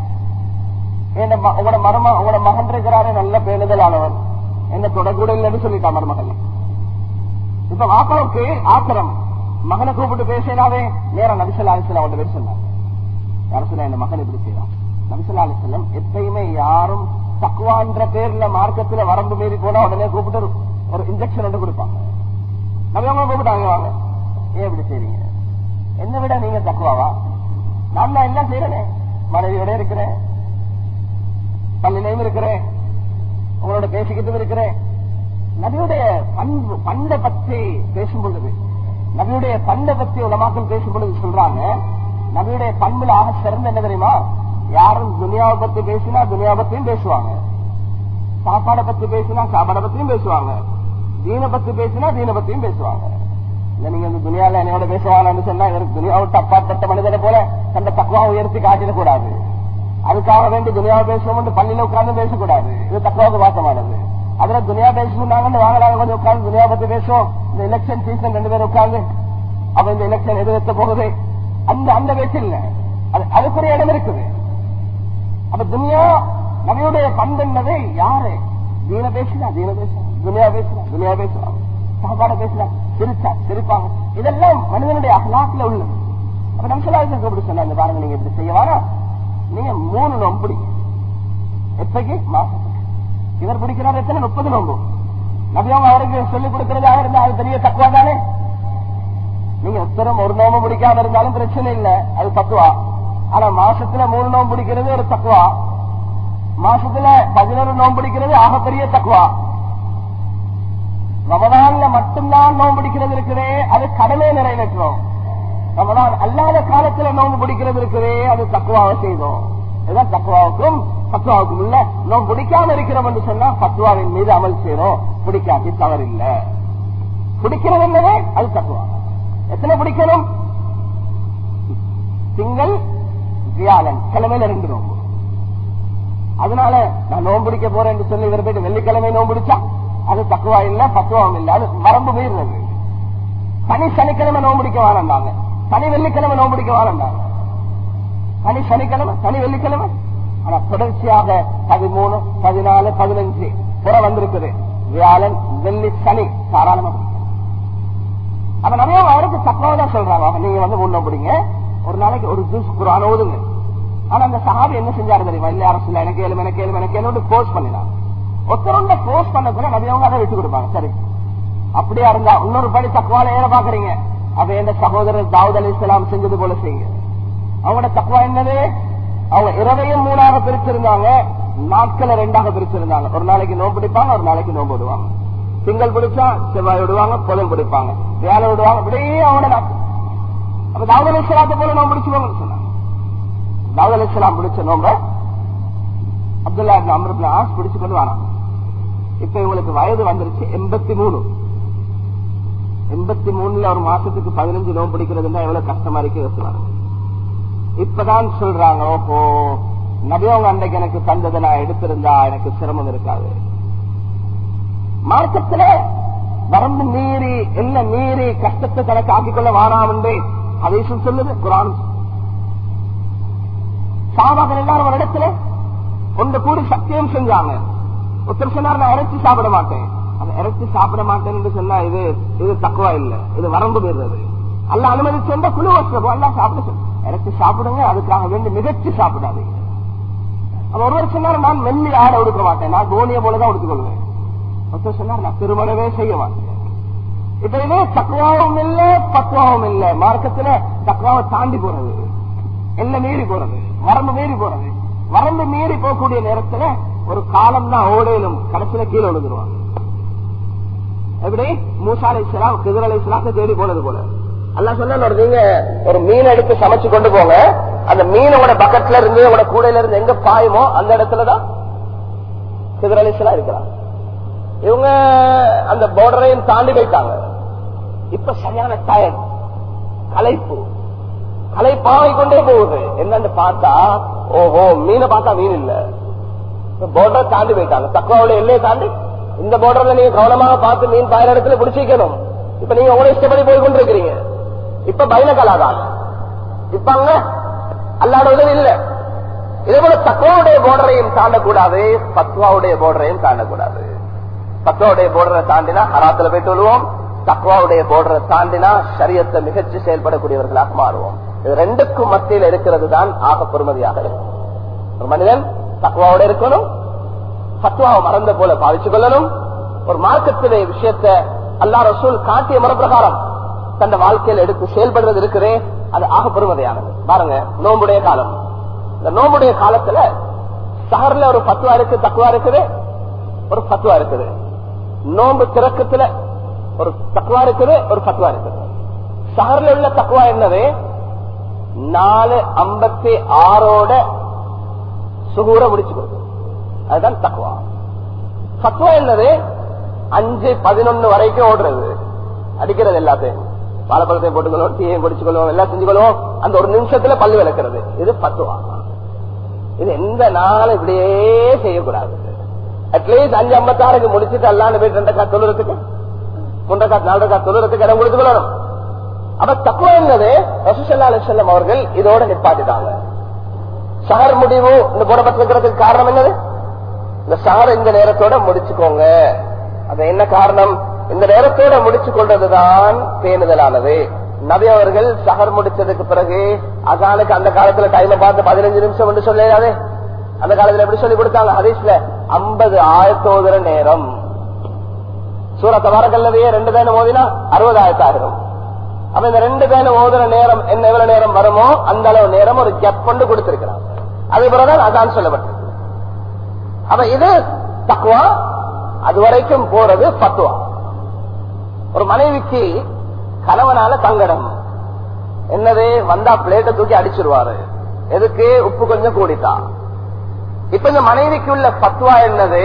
என்ன ம- உங்களோட மரும உங்களோட மகன் இருக்கிறாரு நல்ல பேணுதலானவர் என்ன தொடக்கூட இல்லைன்னு சொல்லிட்டான் மருமகன் இப்ப வாப்பாவுக்கு ஆத்திரம் மகனை கூப்பிட்டு பேசினாவே நேரம் நபிசல்லா அலிஸ்லாம் அவன் பேர் சொன்னாங்க யாரும் சொன்னா இந்த மகன் இப்படி செய்யறான் நபிசல்லா அலிஸ்லாம் எப்பயுமே யாரும் தக்குவான்ற பேர்ல மார்க்கத்துல வரம்பு மீறி போனா உடனே கூப்பிட்டு ஒரு- ஒரு இன்ஜெக்ஷன் ஒன்று கொடுப்பாங்க நபியவங்க கூப்பிட்டாங்க வாங்க ஏன் இப்படி செய்றீங்க என்ன விட நீங்க தக்குவாவா நான் தான் எல்லாம் செய்யறேனே மனைவியோட இருக்கிறேன் பள்ளியிலையும் இருக்கிறேன் உங்களோட பேசிக்கிட்டும் இருக்கிறேன் நபியுடைய பண்பு பண்டை பற்றி பேசும் பொழுது நபியுடைய பண்டை பற்றி உலமாக்கள் பேசும் பொழுது சொல்றாங்க நபியுடைய பண்புல ஆக சிறந்த என்ன தெரியுமா யாரும் துனியாவை பத்தி பேசினா துனியாவை பத்தியும் பேசுவாங்க சாப்பாடை பத்தி பேசினா சாப்பாடை பத்தியும் பேசுவாங்க தீன பத்தி பேசினா தீன பத்தியும் பேசுவாங்க இல்ல நீங்க இந்த துனியால என்னோட பேசுவாங்கன்னு சொன்னா இவருக்கு துனியாவை விட்டு அப்பாற்பட்ட மனிதரை போல தந்த தக்குவா உயர்த்தி காட்டிடக்கூடாது அதுக்காக வேண்டி துனியாவை பேசுவோம் பள்ளியில உட்கார்ந்து பேசக்கூடாது இது தக்குவாவுக்கு வாசமானது அதுல துனியா பேசணும்னாங்கன்னு வாங்கலாங்க கொஞ்சம் உட்கார்ந்து துனியா பத்தி பேசுவோம் இந்த எலெக்ஷன் சீசன் ரெண்டு பேரும் உட்கார்ந்து அப்ப இந்த எலெக்ஷன் எது வைத்த போகுது அந்த அந்த பேச்சு இல்ல அது அதுக்குரிய இடம் இருக்குது அப்ப துனியா நபியுடைய பண்புன்னது யாரு தீன பேசினா தீன பேசினா துனியா பேசினா துனியா பேசுவாங்க சாப்பாட பேசினா சிரிச்சா சிரிப்பாங்க இதெல்லாம் மனிதனுடைய அகலாத்துல உள்ளது அப்ப நம்ம சொல்லாத எப்படி சொன்னாங்க பாருங்க நீங்க இப்படி செய்ய வேணாம் நீங்க மூணு நோம்பு பிடிங்க எப்பக்கு மாசத்துக்கு இவர் பிடிக்கிறார் எத்தனை முப்பது நோம்பு நபியவங்க அவருக்கு சொல்லிக் கொடுக்கறதாக இருந்தா அது பெரிய தக்குவா தானே நீங்க உத்தரம் ஒரு நோம்பு பிடிக்காம இருந்தாலும் பிரச்சனை இல்ல அது தக்குவா ஆனா மாசத்துல மூணு நோம்பு பிடிக்கிறது ஒரு தக்குவா மாசத்துல பதினோரு நோம்பு பிடிக்கிறது ஆகப்பெரிய தக்குவா ரமதான்ல மட்டும்தான் நோம்பு பிடிக்கிறது இருக்குதே அது கடமை நிறைவேற்றோம் ரமதான் அல்லாத காலத்துல நோம்பு பிடிக்கிறது இருக்குதே அது தக்குவாவை செய்தோம் இதுதான் தக்குவாவுக்கும் பத்துவாவுக்கும் இல்ல நோம்பு பிடிக்காம இருக்கிறோம் என்று சொன்னா பத்துவாவின் மீது அமல் செய்யறோம் பிடிக்காட்டி தவறில்ல பிடிக்கிறது என்னவே அது தக்குவா எத்தனை பிடிக்கணும் திங்கள் வியாழன் கிழமையில ரெண்டு நோம்பு அதனால நான் நோம்பு பிடிக்க போறேன் என்று சொல்லி இவர் போயிட்டு வெள்ளிக்கிழமை நோம்பு பிடிச்சா அது தக்குவா இல்ல பத்துவாவும் இல்ல அது வரம்பு மீறினது சனி சனிக்கிழமை நோம்பு பிடிக்க வாழந்தாங்க சனி வெள்ளிக்கிழமை நோம்பு பிடிக்க வாழந்தாங்க சனி சனிக்கிழமை சனி வெள்ளிக்கிழமை ஆனா தொடர்ச்சியாக பதிமூணு பதினாலு பதினஞ்சு புற வந்திருக்குது வியாழன் வெள்ளி சனி தாராளமா பிடிக்கும். அப்ப நிறைய அவருக்கு தக்குவா தான் சொல்றாங்க அப்ப நீங்க வந்து ஒண்ணு பிடிங்க ஒரு நாளைக்கு ஒரு ஜூஸ் குரான் ஓதுங்க ஆனா அந்த சஹாபி என்ன செஞ்சாரு தெரியுமா இல்ல அரசுல எனக்கு ஏழு எனக்கு ஏழு எனக்கு ஏழு போஸ்ட் பண்ணினாங்க ஒருத்தருண்ட போஸ்ட் பண்ண கூட நபியவங்க அதை விட்டு கொடுப்பாங்க சரி அப்படியா இருந்தா இன்னொரு படி தக்குவால ஏற பாக்குறீங்க அப்ப எந்த சகோதரர் தாவூத் அலி இஸ்லாம் செஞ்சது போல செய்யுங்க அவங்களோட தக்குவா என்னது அவங்க இரவையும் மூணாக பிரிச்சிருந்தாங்க நாட்களை ரெண்டாக பிரிச்சிருந்தாங்க ஒரு நாளைக்கு நோம்பு பிடிப்பாங்க ஒரு நாளைக்கு நோம்பு விடுவாங்க திங்கள் பிடிச்சா செவ்வாய் விடுவாங்க புதன் பிடிப்பாங்க வேலை விடுவாங்க அப்படியே அவங்களோட நாட்கள் அப்ப தாவூத் அலி இஸ்லாத்தை போல நோம்பு பிடிச்சுவாங்கன்னு சொன்னாங்க தாவூத் அலி இஸ்லாம் பிடிச்ச நோம்ப Abdullah ibn Amr ibn As பிடிச்சு கொண்டு வராங்க இப்ப இவங்களுக்கு வயது வந்துருச்சு எண்பத்தி மூணு எண்பத்தி மூணுல ஒரு மாசத்துக்கு பதினஞ்சு நோம்பு பிடிக்கிறதுன்னா எவ்வளவு கஷ்டமா இருக்கு யோசிச்சு இப்பதான் சொல்றாங்க ஓஹோ நபியவங்க அன்றைக்கு எனக்கு தந்ததை நான் எடுத்திருந்தா எனக்கு சிரமம் இருக்காது மார்க்கத்துல வரம்பு மீறி என்ன மீறி கஷ்டத்தை கணக்கு ஆக்கிக்கொள்ள வாராம் என்று அதையும் சொல்லுது குரான் சாபாக்கள் எல்லாரும் ஒரு இடத்துல ஒன்று கூடி சத்தியம் செஞ்சாங்க ஒருத்தர் சொன்னார் நான் இறைச்சி சாப்பிட மாட்டேன் அந்த இறைச்சி சாப்பிட மாட்டேன் என்று சொன்னா இது இது தக்குவா இல்ல இது வரம்பு மீறது அல்ல அனுமதிச்சு வந்த குழு வசப்போ எல்லாம் சாப்பிட சொல்லு. இறைச்சி சாப்பிடுங்க அதுக்காக வேண்டி மிகச்சி சாப்பிடாதீங்க அப்ப ஒருவர் சொன்னார் நான் மெல்லி ஆடை உடுக்க மாட்டேன் நான் கோனிய போலதான் உடுத்துக்கொள்வேன் ஒருத்தர் சொன்னார் நான் திருமணமே செய்ய மாட்டேன் இப்ப இது தக்குவாவும் இல்ல பக்குவாவும் இல்ல மார்க்கத்துல தக்குவாவை தாண்டி போறது என்ன மீறி போறது வரம்பு மீறி போறது வரம்பு மீறி போகக்கூடிய நேரத்துல ஒரு காலம் தான் ஓடையிலும் கடைசியில கீழே விழுந்துருவாங்க எப்படி மூசாலை இஸ்லாம் கிதிர் அலை இஸ்லாத்தை தேடி போனது போல அல்லா சொன்ன நீங்க ஒரு மீன் எடுத்து சமைச்சு கொண்டு போங்க அந்த மீனோட பக்கத்துல இருந்து உங்களோட கூடையில இருந்து எங்க பாயுமோ அந்த இடத்துலதான் கிதிர் அலை இஸ்லாம் இருக்கிறாங்க இவங்க அந்த பார்டரையும் தாண்டி போயிட்டாங்க இப்ப சரியான டயர் களைப்பு களைப்பாவை கொண்டே போகுது என்னன்னு பார்த்தா ஓஹோ மீனை பார்த்தா மீன் இல்ல போர்டர் தாண்டி போயிட்டாங்க தக்குவாவுடைய எல்லையை தாண்டி இந்த போர்டர்ல நீங்க கவனமாக பார்த்து மீன் பாயிர இடத்துல பிடிச்சிக்கணும் இப்ப நீங்க உங்களோட இஷ்டப்படி போய் கொண்டிருக்கிறீங்க இப்ப பயண கலாதான் இப்ப அங்க அல்லாட உதவி இல்ல இதே போல தக்குவாவுடைய போர்டரையும் தாண்டக்கூடாது பத்வாவுடைய போர்டரையும் தாண்டக்கூடாது பத்வாவுடைய போர்டரை தாண்டினா ஹராத்துல போயிட்டு விடுவோம் தக்குவாவுடைய போர்டரை தாண்டினா சரியத்தை மிகச்சி செயல்படக்கூடியவர்களாக மாறுவோம் இது ரெண்டுக்கும் மத்தியில் இருக்கிறது தான் ஆக பொறுமதியாக இருக்கும் ஒரு மனிதன் தக்குவாவோட இருக்கணும் பத்வாவை மறந்த போல பாவிச்சு கொள்ளணும் ஒரு மார்க்கத்திலே விஷயத்தை அல்லா ரசூல் காட்டிய மரப்பிரகாரம் தந்த வாழ்க்கையில் எடுத்து செயல்படுறது இருக்குதே அது ஆக பெருமதையானது பாருங்க நோம்புடைய காலம் இந்த நோம்புடைய காலத்துல சஹர்ல ஒரு பத்துவா இருக்கு தக்குவா இருக்குது ஒரு பத்துவா இருக்குது நோம்பு திறக்கத்துல ஒரு தக்குவா இருக்குது ஒரு பத்துவா இருக்குது சஹர்ல உள்ள தக்குவா என்னது நாலு ஐம்பத்தி ஆறோட சுகூர முடிச்சு கொடுக்கும் அதுதான் தக்குவா பத்துவா என்னது அஞ்சு பதினொன்னு வரைக்கும் ஓடுறது அடிக்கிறது எல்லாத்தையும் வாழைப்பழத்தையும் போட்டுக்கொள்வோம் டீயையும் குடிச்சுக்கொள்வோம் எல்லாம் செஞ்சுக்கொள்வோம் அந்த ஒரு நிமிஷத்துல பல்லு விளக்குறது இது பத்துவா இது எந்த நாள் இப்படியே செய்யக்கூடாது அட்லீஸ்ட் அஞ்சு ஐம்பத்தாறுக்கு முடிச்சுட்டு அல்லாண்டு போயிட்டு ரெண்டக்கா தொழுறதுக்கு மூன்றக்கா நாலரைக்கா தொழுறதுக்கு இடம் கொடுத்து கொள்ளணும் அப்ப தக்குவா என்னது ரசூசல்லா அலிசல்லம் அவர்கள் இதோட நிப்பாட்டிட்டாங்க சஹர் முடிவு இந்த போடப்பட்டிருக்கிறதுக்கு காரணம் என்னது இந்த சஹர் இந்த நேரத்தோட முடிச்சுக்கோங்க அது என்ன காரணம் இந்த நேரத்தோட முடிச்சு கொள்றதுதான் பேணுதலானது நபி அவர்கள் சஹர் முடிச்சதுக்கு பிறகு அசானுக்கு அந்த காலத்துல டைமை பார்த்து பதினஞ்சு நிமிஷம் என்று சொல்லாது அந்த காலத்துல எப்படி சொல்லி கொடுத்தாங்க ஹதீஸ்ல ஐம்பது ஆயிரத்தோதர நேரம் சூரத்த வரக்கல்லதையே ரெண்டு பேரும் ஓதினா அறுபது ஆயிரத்தாயிரம் அப்ப இந்த ரெண்டு பேரும் ஓதுற நேரம் என்ன எவ்வளவு நேரம் வருமோ அந்த அளவு நேரம் ஒரு கெப் கொண்டு கொடுத்திருக்கிறாங்க அதே போலதான் அதான் சொல்லப்பட்டது அப்ப இது தக்குவா அது வரைக்கும் போறது பத்துவா ஒரு மனைவிக்கு கணவனால தங்கடம் என்னது வந்தா பிளேட்டை தூக்கி அடிச்சிருவாரு எதுக்கு உப்பு கொஞ்சம் கூடிட்டா இப்ப இந்த மனைவிக்கு உள்ள பத்துவா என்னது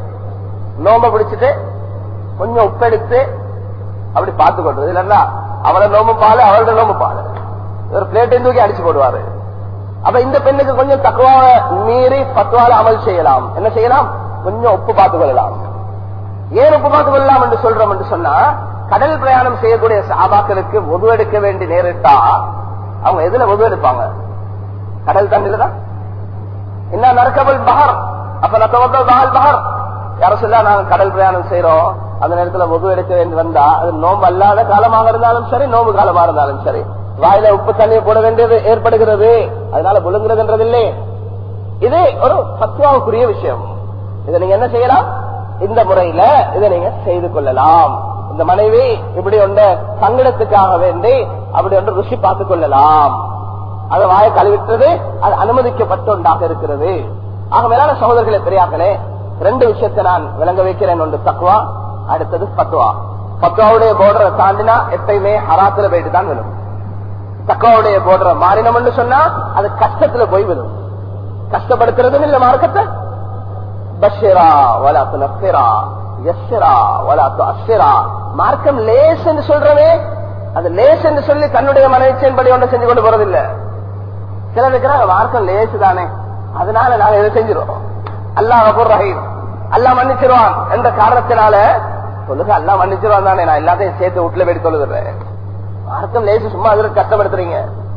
நோம்ப பிடிச்சிட்டு கொஞ்சம் உப்பெடுத்து அப்படி பார்த்து கொள்றது இல்லன்னா அவளை நோம்பு பாலு அவளோட நோம்பு பாலு ஒரு பிளேட்டையும் தூக்கி அடிச்சு போடுவாரு அப்ப இந்த பெண்ணுக்கு கொஞ்சம் தக்குவாக மீறி பத்துவால அமல் செய்யலாம் என்ன செய்யலாம் கொஞ்சம் உப்பு பார்த்துக் கொள்ளலாம் ஏன் உப்பு பார்த்துக் கொள்ளலாம் என்று சொல்றோம் என்று சொன்னா கடல் பிரயாணம் செய்யக்கூடிய சாபாக்களுக்கு உது எடுக்க வேண்டி நேரிட்டா அவங்க எதுல உது எடுப்பாங்க கடல் தண்ணில தான் என்ன நரக்கபல் பஹர் அப்ப நத்தவர்கள் பஹல் பஹர் யார சொல்ல நாங்க கடல் பிரயாணம் செய்யறோம் அந்த நேரத்துல உது எடுக்க வேண்டி வந்தா அது நோம்பு அல்லாத காலமாக இருந்தாலும் சரி நோம்பு காலமா இருந்தாலும் சரி வாயில உப்பு தண்ணியை போட வேண்டியது ஏற்படுகிறது அதனால விழுங்குறதுன்றது இல்லை இது ஒரு சத்துவாவுக்குரிய விஷயம் இதை நீங்க என்ன செய்யலாம் இந்த முறையில இதை நீங்க செய்து கொள்ளலாம் இந்த மனைவி இப்படி ஒன்ற சங்கடத்துக்காக வேண்டி அப்படி ஒன்று ருசி பார்த்துக் கொள்ளலாம் அதை வாய கழுவிட்டது அது அனுமதிக்கப்பட்ட ஒன்றாக இருக்கிறது ஆக மேலான சகோதரர்களே பெரியாக்களே ரெண்டு விஷயத்தை நான் விளங்க வைக்கிறேன் ஒன்று தக்குவா அடுத்தது பத்துவா பத்துவாவுடைய போர்டரை தாண்டினா எப்பயுமே ஹராத்துல போயிட்டு தான் விழும் தக்குவாவுடைய போர்டரை மாறினோம்னு சொன்னா அது கஷ்டத்துல போய் விழும் கஷ்டப்படுத்துறதும் இல்ல மார்க்கத்தை பஷிரா வலா துனஃபிரா யஸ்ரா வலா துஅஸ்ரா மார்க்கம் லேஸ் என்று சொல்றவே அது லேஸ் என்று சொல்லி தன்னுடைய மனைவிச்சன்படி ஒன்று செஞ்சு கொண்டு போறதில்ல சிலர் இருக்கிறாங்க மார்க்கம் லேசு தானே அதனால நாங்க இதை செஞ்சிருவோம் அல்லாஹ் அபுர் ரஹீம் அல்லாஹ் மன்னிச்சிருவான் என்ற காரணத்தினால சொல்லுங்க அல்லாஹ் மன்னிச்சிருவான் தானே நான் எல்லாத்தையும் சேர்த்து வீட்டுல போய் தொழுதுறேன் மார்க்கம் லேசு சும்மா அதுல கஷ்டப்படுத்துறீங்க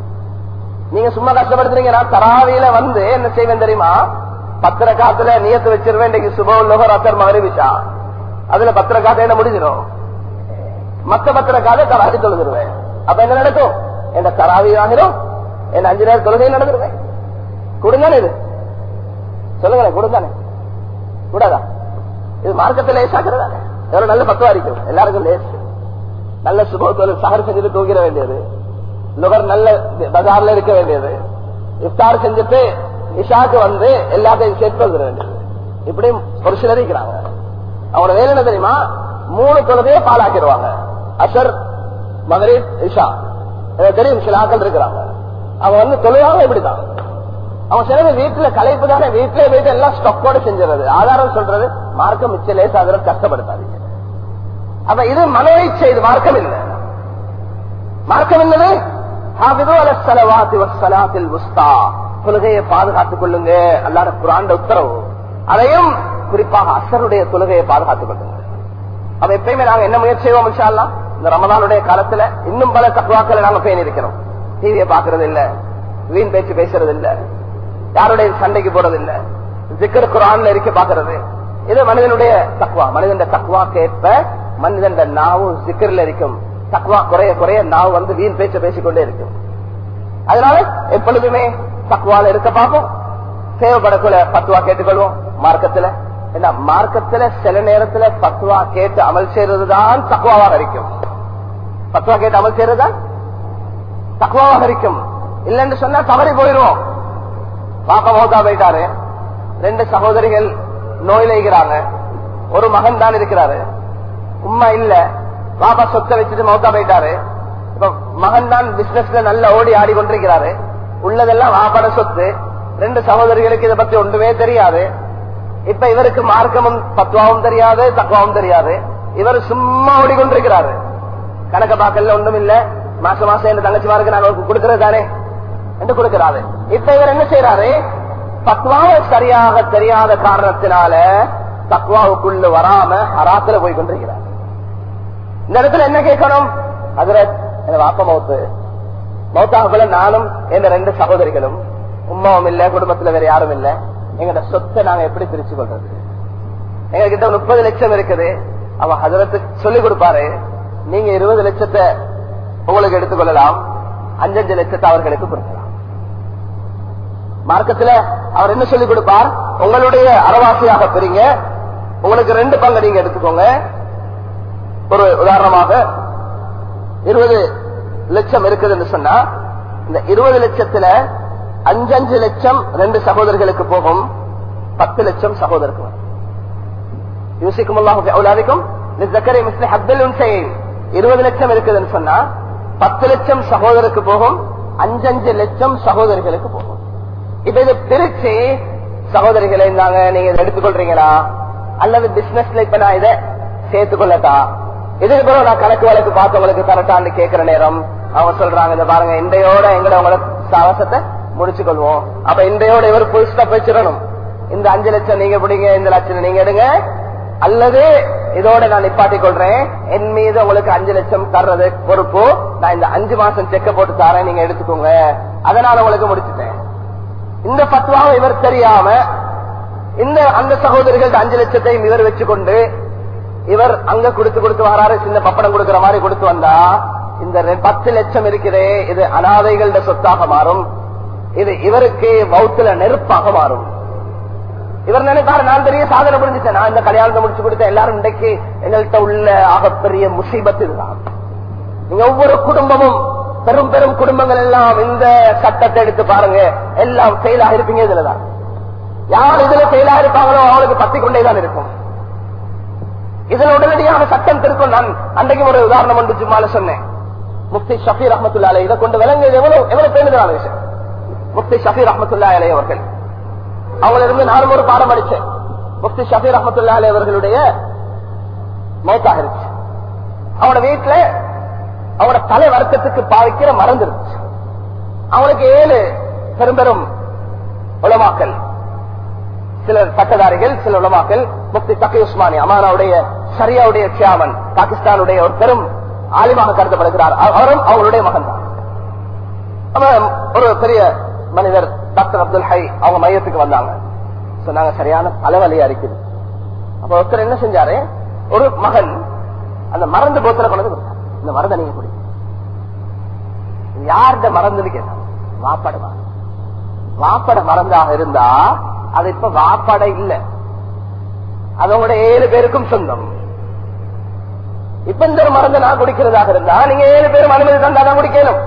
நீங்க சும்மா கஷ்டப்படுத்துறீங்க நான் தராவியில வந்து என்ன செய்வேன் தெரியுமா பத்திர காத்துல நியத்து வச்சிருவேன் இன்னைக்கு சுப லோகர் அசர் மகரிவிஷா அதுல பத்திர காத்த என்ன முடிஞ்சிடும் மத்த பத்திர கால தராவி தொழுதுருவேன் அப்ப என்ன நடக்கும் என்ன தராவி ஆகிரும் என்ன அஞ்சு நேரம் தொழுகை நடந்துருவேன் கொடுங்கானே இது சொல்லுங்களேன் கொடுங்கானே கூடாதா இது மார்க்கத்தில் லேசாக்குறதா எவ்வளவு நல்ல பத்துவா இருக்கும் எல்லாருக்கும் லேஸ் நல்ல சுப தொழில் சகர் செஞ்சுட்டு தூக்கிட வேண்டியது லுகர் நல்ல பஜார்ல இருக்க வேண்டியது இஃப்தார் செஞ்சுட்டு இஷாக்கு வந்து எல்லாத்தையும் சேர்த்து வந்துட வேண்டியது இப்படி ஒரு சிலர் இருக்கிறாங்க அவங்களோட வேலை என்ன தெரியுமா மூணு தொழுதையே பாலாக்கிடுவாங்க அசர் மகரீப் இஷா எனக்கு தெரியும் சில ஆக்கள் இருக்கிறாங்க அவங்க வந்து தொழுவாங்க இப்படிதான் அவன் சிலது வீட்டுல கலைப்பு தானே வீட்டுல போயிட்டு எல்லாம் ஸ்டொக்கோட செஞ்சிடறது ஆதாரம் சொல்றது மார்க்கம் மிச்ச லேசாகிற கஷ்டப்படுத்தாதீங்க அப்ப இது மனோவை செய்து மார்க்கம் இல்லை மார்க்கம் என்னது தொழுகையை பாதுகாத்துக் கொள்ளுங்க அல்லாத குரான் உத்தரவு அதையும் குறிப்பாக அசருடைய தொழுகையை பாதுகாத்துக் கொள்ளுங்க அப்ப எப்பயுமே நாங்க என்ன முயற்சி செய்வோம் இன்ஷா அல்லாஹ்? இந்த ரமதானுடைய காலத்துல இன்னும் பல தக்குவாக்களை நாங்க பேணி இருக்கிறோம் டிவியை பாக்குறது இல்ல வீண் பேச்சு பேசுறது இல்ல யாருடைய சண்டைக்கு போறது இல்ல ஜிக்கர் குரான்ல இருக்க பாக்குறது இது மனிதனுடைய தக்குவா மனிதன் தக்குவா கேட்ப மனிதன் நாவும் ஜிக்கர்ல இருக்கும் தக்குவா குறைய குறைய நாவு வந்து வீண் பேச்ச பேசிக்கொண்டே இருக்கும் அதனால எப்பொழுதுமே தக்குவால இருக்க பார்ப்போம் தேவைப்படக்குள்ள பத்துவா கேட்டுக்கொள்வோம் மார்க்கத்துல என்ன மார்க்கத்துல சில நேரத்துல பத்துவா கேட்டு அமல் செய்யறதுதான் தக்குவாவாக இருக்கும் பத்துவா கேட்டு அமல் செய்யறதுதான் தக்குவாவாக இருக்கும் இல்லைன்னு சொன்னா தவறி போயிடுவோம் பாப்பா மௌத்தா போயிட்டாரு ரெண்டு சகோதரிகள் நோயிலைகிறாங்க ஒரு மகன் தான் இருக்கிறாரு உம்மா இல்ல பாப்பா சொத்தை வச்சுட்டு மௌத்தா போயிட்டாரு இப்ப மகன் தான் பிசினஸ்ல நல்லா ஓடி ஆடி கொண்டிருக்கிறாரு உள்ளதெல்லாம் வாப்பாட சொத்து ரெண்டு சகோதரிகளுக்கு இதை பத்தி ஒன்றுமே தெரியாது இப்ப இவருக்கு மார்க்கமும் பத்துவாவும் தெரியாது தக்குவாவும் தெரியாது இவர் சும்மா ஓடிக்கொண்டிருக்கிறாரு கணக்க பாக்கல ஒன்றும் இல்ல மாசம் மாசம் என் தங்கச்சிமாருக்கு நாங்க கொடுக்கறது தானே என்று கொடுக்கிறாரு இப்ப இவர் என்ன செய்யறாரு பத்வாவை சரியாக தெரியாத காரணத்தினால தக்வாவுக்குள்ள வராம ஹராத்துல போய் கொண்டிருக்கிறார் இந்த இடத்துல என்ன கேட்கணும் அதுல என் வாப்ப மௌத்து மௌத்தாகுல நானும் என் ரெண்டு சகோதரிகளும் உமாவும் இல்ல குடும்பத்துல வேற யாரும் இல்ல எங்கட சொத்தை நாங்க எப்படி பிரிச்சு கொள்றது எங்க கிட்ட முப்பது லட்சம் இருக்குது அவ ஹதரத்துக்கு சொல்லிக் கொடுப்பாரு நீங்க இருபது லட்சத்தை உங்களுக்கு எடுத்துக்கொள்ளலாம் அஞ்சஞ்சு லட்சத்தை அவர்களுக்கு கொடுக்கலாம் மார்க்கத்துல அவர் என்ன சொல்லிக் கொடுப்பார் உங்களுடைய அறவாசியாக பெறீங்க உங்களுக்கு ரெண்டு பங்கு நீங்க எடுத்துக்கோங்க ஒரு உதாரணமாக இருபது லட்சம் இருக்குதுன்னு சொன்னா இந்த இருபது லட்சத்துல அஞ்சஞ்சு லட்சம் ரெண்டு சகோதரர்களுக்கு போகும் பத்து லட்சம் சகோதரருக்கு வரும் யூசிக்கும் அல்லாஹுக்கும் இருபது லட்சம் இருக்குதுன்னு சொன்னா பத்து லட்சம் சகோதரருக்கு போகும் அஞ்சஞ்சு லட்சம் சகோதரிகளுக்கு போகும் இப்ப இது பிரிச்சு சகோதரிகளை இருந்தாங்க நீங்க இதை எடுத்துக்கொள்றீங்களா அல்லது பிசினஸ்ல இப்ப நான் இதை சேர்த்துக்கொள்ளட்டா இதுக்கு பிறகு நான் கணக்கு வழக்கு பார்த்தவங்களுக்கு கரெக்டான்னு கேட்கிற நேரம் அவங்க சொல்றாங்க இந்த பாருங்க இண்டையோட எங்கட உங்களோட சாகசத்தை முடிச்சு கொள்வோம் அப்ப இண்டையோட இவர் புல் ஸ்டாப் வச்சிடணும் இந்த அஞ்சு லட்சம் நீங்க பிடிங்க இந்த லட்சம் நீங்க எடுங்க அல்லது இதோட நான் நிப்பாட்டிக் கொள்றேன் என் மீது உங்களுக்கு அஞ்சு லட்சம் தர்றது பொறுப்பு நான் இந்த அஞ்சு மாசம் செக்க போட்டு தரேன் நீங்க எடுத்துக்கோங்க அதனால உங்களுக்கு முடிச்சுட்டேன் இந்த பத்வாவை இவர் தெரியாம இந்த அந்த சகோதரிகள் அஞ்சு லட்சத்தையும் இவர் வச்சுக்கொண்டு இவர் அங்க கொடுத்து கொடுத்து வராரு சின்ன பப்படம் கொடுக்கிற மாதிரி கொடுத்து வந்தா இந்த ரெ- பத்து லட்சம் இருக்கிறே இது அனாதைகளோட சொத்தாக மாறும் இது இவருக்கு வௌத்துல நெருப்பாக மாறும் இவர் நினைப்பாரு நான் பெரிய சாதனை புரிஞ்சுட்டேன் நான் இந்த கல்யாணத்தை முடிச்சு கொடுத்தேன் எல்லாரும் இன்றைக்கு எங்கள்கிட்ட உள்ள ஆகப்பெரிய முசீபத்து இதுதான் நீங்க ஒவ்வொரு குடும்பமும் பெரும் பெரும் குடும்பங்கள் எல்லாம் இந்த சட்டத்தை எடுத்து பாருங்க எல்லாம் செயலா இருப்பீங்க இதுலதான் யார் இதுல செயலா இருப்பாங்களோ அவளுக்கு பத்தி கொண்டேதான் இருக்கும் இதுல உடனடியாக சட்டம் திருக்கும் நான் அன்றைக்கு ஒரு உதாரணம் ஒன்று சும்மால சொன்னேன் முஃப்தி ஷபீர் அஹமத்துல்லா அலை இதை கொண்டு விளங்கு எவ்வளவு எவ்வளவு பேருதான விஷயம் முஃப்தி ஷபீர் அஹமத்துல்லா அலை அவர்கள் அவங்கள இருந்து நானும் ஒரு பாடம் படிச்சேன் முஃப்தி ஷபீர் அஹமத்துல்லா அலை அவர்களுடைய மௌத்தாக இருந்துச்சு அவனோட வீட்டுல அவனோட தலை வருத்தத்துக்கு பாவிக்கிற மருந்து இருந்துச்சு அவனுக்கு ஏழு பெரும் பெரும் உலமாக்கல் சில பட்டதாரிகள் சில உலமாக்கல் முக்தி தக்கி உஸ்மானி அமானாவுடைய சரியாவுடைய சியாமன் பாகிஸ்தானுடைய ஒரு பெரும் ஆலிமாக கருதப்படுகிறார் அவ- அவரும் அவங்களுடைய மகன் தான் அவன் ஒரு பெரிய மனிதர் டாக்டர் அப்துல் ஹை அவங்க மையத்துக்கு வந்தாங்க சொன்னாங்க சரியான தலைவலியா இருக்குது அப்ப ஒருத்தர் என்ன செஞ்சாரு ஒரு மகன் அந்த மருந்து போத்தல கொண்டு வந்து கொடுத்தார். இந்த மருந்தை நீங்க குடி இது யார்கிட்ட மறந்துன்னு கேட்டாங்க வாப்பாடு மருந்து வாப்பட மறந்தாக இருந்தா அது இப்ப வாப்பட இல்ல அது உங்களுடைய ஏழு பேருக்கும் சொந்தம் இப்ப இந்த ஒரு மருந்து நான் குடிக்கிறதாக இருந்தா நீங்க ஏழு பேரும் அனுமதி தந்தா தான் குடிக்கணும்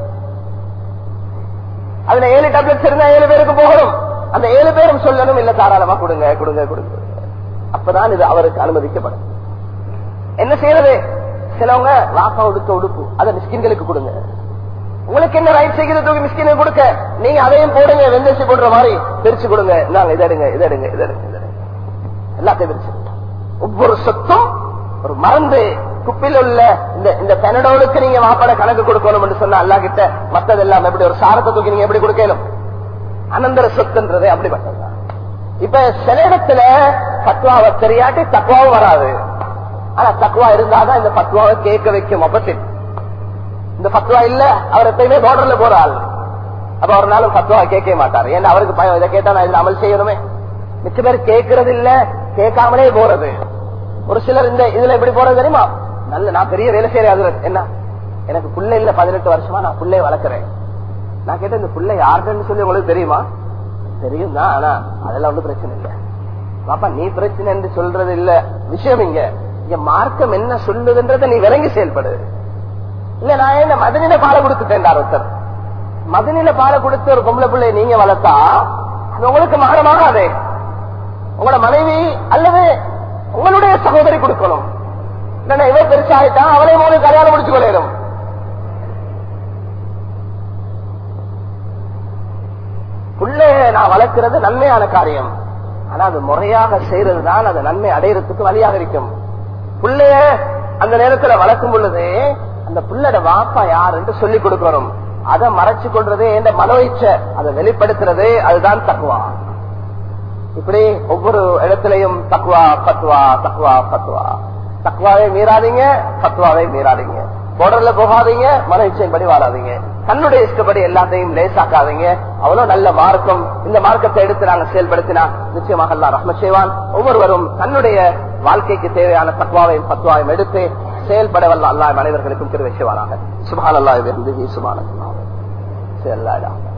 அதுல ஏழு டேப்லெட்ஸ் இருந்தா ஏழு பேருக்கு போகணும் அந்த ஏழு பேரும் சொல்லணும் இல்ல தாராளமா கொடுங்க கொடுங்க கொடுங்க அப்பதான் இது அவருக்கு அனுமதிக்கப்படும் என்ன செய்யறது சிலவங்க வாப்பா உடுத்த உடுப்பு அதை மிஸ்கின்களுக்கு கொடுங்க உங்களுக்கு என்ன ரைட் செய்கிறது தூக்கி மிஸ்கினுக்கு கொடுக்க நீங்க அதையும் போடுங்க வெந்தரிசி போடுற மாதிரி பிரிச்சு கொடுங்க நாங்க இதை எடுங்க இதை எடுங்க இதை எடுங்க இதை எடுங்க. எல்லாத்தையும் பிரிச்சு ஒவ்வொரு சொத்தும் ஒரு மருந்து குப்பில் உள்ள இந்த இந்த பெனடோலுக்கு நீங்க வாப்பாட கணக்கு கொடுக்கணும் என்று சொன்னா அல்லா கிட்ட மத்ததெல்லாம் எப்படி ஒரு சாரத்தை தூக்கி நீங்க எப்படி கொடுக்கணும் அனந்தர சொத்துன்றது அப்படிப்பட்டதுதான் இப்ப சில இடத்துல பத்வாவை தெரியாட்டி தக்குவாவும் வராது ஆனா தக்குவா இருந்தாதான் இந்த பத்வாவை கேட்க வைக்கும் ஆப்போசிட் இந்த பத்வா இல்ல அவர் எப்பயுமே பார்டர்ல போறாள் அப்ப ஒரு நாளும் பத்வா கேட்க மாட்டாரு ஏன்னா அவருக்கு பயம் இதை கேட்டா நான் இதுல அமல் செய்யணுமே மிச்ச பேர் கேட்கறது இல்ல கேட்காமலே போறது ஒரு சிலர் இந்த இதுல எப்படி போறது தெரியுமா நல்ல நான் பெரிய வேலை செய்யறேன் அதுல என்ன எனக்கு புள்ள இல்ல பதினெட்டு வருஷமா நான் புள்ளைய வளர்க்கறேன் நான் கேட்டேன் இந்த புள்ள யாருன்னு சொல்லி உங்களுக்கு தெரியுமா தெரியும் தான் ஆனா அதெல்லாம் ஒன்றும் பிரச்சனை இல்ல பாப்பா நீ பிரச்சனை என்று சொல்றது இல்ல விஷயம் இங்க இங்க மார்க்கம் என்ன சொல்லுதுன்றத நீ விளங்கி செயல்படு இல்ல நான் என்ன மதனில பாலை கொடுத்துட்டேன் ஒருத்தர் மதனில பாலை கொடுத்து ஒரு பொம்பளை பிள்ளை நீங்க வளர்த்தா அது உங்களுக்கு மாறமாகாதே உங்களோட மனைவி அல்லது உங்களுடைய சகோதரி கொடுக்கணும் இல்லன்னா இவ பெருசாயிட்டா அவளே மூணு கல்யாணம் முடிச்சு கொள்ளையிடும் புள்ளைய நான் வளர்க்கிறது நன்மையான காரியம் ஆனா அது முறையாக செய்யறதுதான் அது நன்மை அடையறதுக்கு வழியாக இருக்கும் புள்ளைய அந்த நேரத்துல வளர்க்கும் பொழுது அந்த புள்ளட வாப்பா யார் என்று சொல்லிக் கொடுக்கணும் அதை மறைச்சு கொள்றது என்ற மனோயிச்ச அதை வெளிப்படுத்துறது அதுதான் தக்குவா இப்படி ஒவ்வொரு இடத்திலையும் தக்குவா பத்துவா தக்குவா பத்துவா தக்குவாவை மீறாதீங்க பத்துவாவை மீறாதீங்க borderல போகாதீங்க மன இச்சைப்படி வாழாதீங்க தன்னுடைய இஷ்டப்படி எல்லாத்தையும் லேசாக்காதீங்க அவ்வளவு நல்ல மார்க்கம் இந்த மார்க்கத்தை எடுத்து நாங்க செயல்படுத்தினா நிச்சயமாக அல்லா ரஹ்ம செய்வான் ஒவ்வொருவரும் தன்னுடைய வாழ்க்கைக்கு தேவையான தக்குவாவையும் பத்துவாவையும் எடுத்து செயல்பட வல்ல அல்லாஹ் அனைவர்களுக்கும் திருவை செய்வானாக சுபான் அல்லாஹ் சுபான் அல்லாஹ்